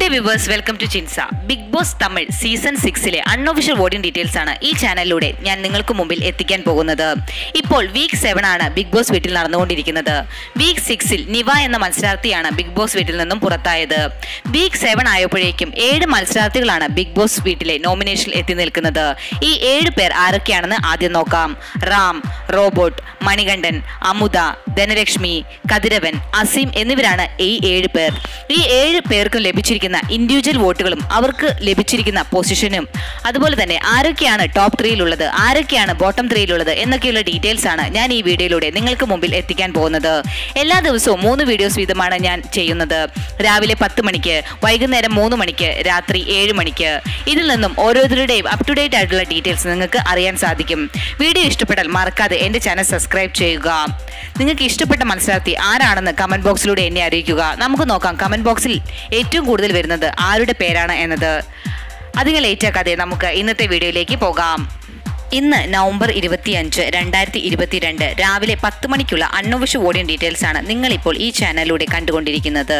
hey viewers welcome to ചിൻസ Bigg Boss Tamil season സിക്സിലെ unofficial voting details ആണ് ഈ ചാനലിലൂടെ ഞാൻ നിങ്ങൾക്ക് മുമ്പിൽ എത്തിക്കാൻ പോകുന്നത് ഇപ്പോൾ വീക്ക് സെവൻ ആണ് ബിഗ് ബോസ് വീട്ടിൽ നടന്നുകൊണ്ടിരിക്കുന്നത് വീക്ക് സിക്സിൽ നിവ എന്ന മത്സരാർത്ഥിയാണ് ബിഗ് ബോസ് വീട്ടിൽ നിന്നും പുറത്തായത് വീക്ക് സെവൻ ആയപ്പോഴേക്കും ഏഴ് മത്സരാർത്ഥികളാണ് ബിഗ് ബോസ് വീട്ടിലെ നോമിനേഷനിൽ എത്തി നിൽക്കുന്നത് ഈ ഏഴ് പേർ ആരൊക്കെയാണെന്ന് ആദ്യം നോക്കാം റാം റോബോട്ട് മണികണ്ഠൻ അമുദ ധനലക്ഷ്മി കതിരവൻ അസീം എന്നിവരാണ് ഈ ഏഴ് പേർ ഈ ഏഴ് പേർക്കും ലഭിച്ചിരിക്കുന്ന ഇൻഡിവിജ്വൽ വോട്ടുകളും അവർക്ക് ലഭിച്ചിരിക്കുന്ന പൊസിഷനും അതുപോലെ തന്നെ ആരൊക്കെയാണ് ടോപ്പ് ത്രീയിലുള്ളത് ആരൊക്കെയാണ് ബോട്ടം ത്രീയിലുള്ളത് എന്നൊക്കെയുള്ള ഡീറ്റെയിൽസ് ആണ് ഞാൻ ഈ വീഡിയോയിലൂടെ നിങ്ങൾക്ക് മുമ്പിൽ എത്തിക്കാൻ പോകുന്നത് എല്ലാ ദിവസവും മൂന്ന് വീഡിയോസ് വീതമാണ് ഞാൻ ചെയ്യുന്നത് രാവിലെ പത്ത് മണിക്ക് വൈകുന്നേരം മൂന്ന് മണിക്ക് രാത്രി ഏഴ് മണിക്ക് ഇതിൽ നിന്നും ഓരോരുത്തരുടെയും അപ് ടു ഡേറ്റ് ആയിട്ടുള്ള ഡീറ്റെയിൽസ് നിങ്ങൾക്ക് അറിയാൻ സാധിക്കും വീഡിയോ ഇഷ്ടപ്പെട്ടാൽ മറക്കാതെ എൻ്റെ ചാനൽ സബ്സ്ക്രൈബ് ചെയ്യുക നിങ്ങൾക്ക് ഇഷ്ടപ്പെട്ട മത്സരാർത്ഥി ആരാണെന്ന് കമന്റ് ബോക്സിലൂടെ എന്നെ അറിയിക്കുക നമുക്ക് നോക്കാം കമന്റ് ബോക്സിൽ ഏറ്റവും കൂടുതൽ വരുന്നത് ആരുടെ പേരാണ് എന്നത് അധികം ലേറ്റ് ആക്കാതെ നമുക്ക് ഇന്നത്തെ വീഡിയോയിലേക്ക് പോകാം ഇന്ന് നവംബർ ഇരുപത്തിയഞ്ച് രണ്ടായിരത്തി ഇരുപത്തിരണ്ട് രാവിലെ പത്ത് മണിക്കുള്ള അൺഒഫീഷ്യൽ വോട്ടിംഗ് ഡീറ്റെയിൽസ് ആണ് നിങ്ങളിപ്പോൾ ഈ ചാനലിലൂടെ കണ്ടുകൊണ്ടിരിക്കുന്നത്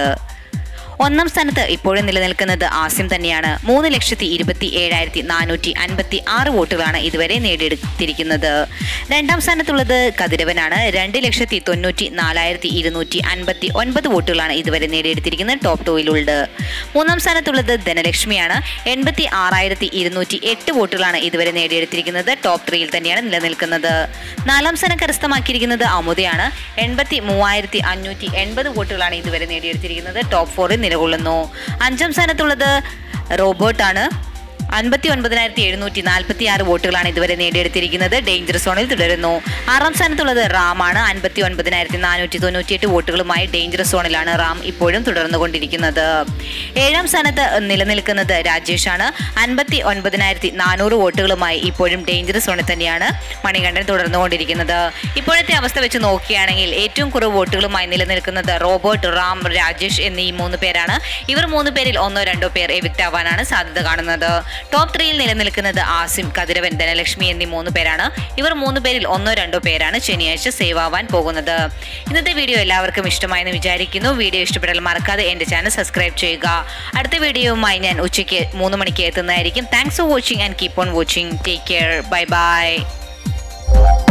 ഒന്നാം സ്ഥാനത്ത് ഇപ്പോഴും നിലനിൽക്കുന്നത് ആസിം തന്നെയാണ് മൂന്ന് ലക്ഷത്തി ഇരുപത്തി ഏഴായിരത്തി നാനൂറ്റി അൻപത്തി ആറ് വോട്ടുകളാണ് ഇതുവരെ നേടിയെടുത്തിരിക്കുന്നത് രണ്ടാം സ്ഥാനത്തുള്ളത് കതിരവനാണ് രണ്ട് ലക്ഷത്തി തൊണ്ണൂറ്റി നാലായിരത്തി ഇരുന്നൂറ്റി അൻപത്തി ഒൻപത് വോട്ടുകളാണ് ഇതുവരെ നേടിയെടുത്തിരിക്കുന്നത് ടോപ്പ് ടൂയിലുള്ളത് മൂന്നാം സ്ഥാനത്തുള്ളത് ധനലക്ഷ്മിയാണ് എൺപത്തി ആറായിരത്തി ഇരുന്നൂറ്റി എട്ട് വോട്ടുകളാണ് ഇതുവരെ നേടിയെടുത്തിരിക്കുന്നത് ടോപ്പ് ത്രീയിൽ തന്നെയാണ് നിലനിൽക്കുന്നത് നാലാം സ്ഥാനം കരസ്ഥമാക്കിയിരിക്കുന്നത് അമുദയാണ് എൺപത്തി മൂവായിരത്തി അഞ്ഞൂറ്റി എൺപത് വോട്ടുകളാണ് ഇതുവരെ നേടിയെടുത്തിരിക്കുന്നത് ടോപ്പ് ഫോറിൽ നിലകൊള്ളുന്നു അഞ്ചാം സ്ഥാനത്തുള്ളത് റോബോട്ടാണ് അൻപത്തി ഒൻപതിനായിരത്തി എഴുന്നൂറ്റി നാൽപ്പത്തി ആറ് വോട്ടുകളാണ് ഇതുവരെ നേടിയെടുത്തിരിക്കുന്നത് ഡേഞ്ചർ സോണിൽ തുടരുന്നു ആറാം സ്ഥാനത്തുള്ളത് റാമാണ് അൻപത്തി ഒൻപതിനായിരത്തി നാനൂറ്റി തൊണ്ണൂറ്റിയെട്ട് വോട്ടുകളുമായി ഡേഞ്ചർ സോണിലാണ് റാം ഇപ്പോഴും തുടർന്നുകൊണ്ടിരിക്കുന്നത് ഏഴാം സ്ഥാനത്ത് നിലനിൽക്കുന്നത് രാജേഷാണ് അൻപത്തി ഒൻപതിനായിരത്തി നാനൂറ് വോട്ടുകളുമായി ഇപ്പോഴും ഡേഞ്ചർ സോണിൽ തന്നെയാണ് മണികണ്ഠൻ തുടർന്നുകൊണ്ടിരിക്കുന്നത് ഇപ്പോഴത്തെ അവസ്ഥ വെച്ച് നോക്കുകയാണെങ്കിൽ ഏറ്റവും കുറവ് വോട്ടുകളുമായി നിലനിൽക്കുന്നത് റോബോട്ട് റാം രാജേഷ് എന്നീ മൂന്ന് പേരാണ് ഇവർ മൂന്ന് പേരിൽ ഒന്നോ രണ്ടോ പേർ എവിക്റ്റ് ആവാനാണ് സാധ്യത കാണുന്നത് ടോപ്പ് ത്രീയിൽ നിലനിൽക്കുന്നത് ആസിം കതിരവൻ ധനലക്ഷ്മി എന്നീ മൂന്ന് പേരാണ് ഇവർ മൂന്ന് പേരിൽ ഒന്നോ രണ്ടോ പേരാണ് ശനിയാഴ്ച സേവ് ആവാൻ പോകുന്നത് ഇന്നത്തെ വീഡിയോ എല്ലാവർക്കും ഇഷ്ടമായെന്ന് വിചാരിക്കുന്നു വീഡിയോ ഇഷ്ടപ്പെട്ടാൽ മറക്കാതെ എൻ്റെ ചാനൽ സബ്സ്ക്രൈബ് ചെയ്യുക അടുത്ത വീഡിയോയുമായി ഞാൻ ഉച്ചയ്ക്ക് മൂന്ന് മണിക്ക് എത്തുന്നതായിരിക്കും thanks for watching and keep on watching take care bye by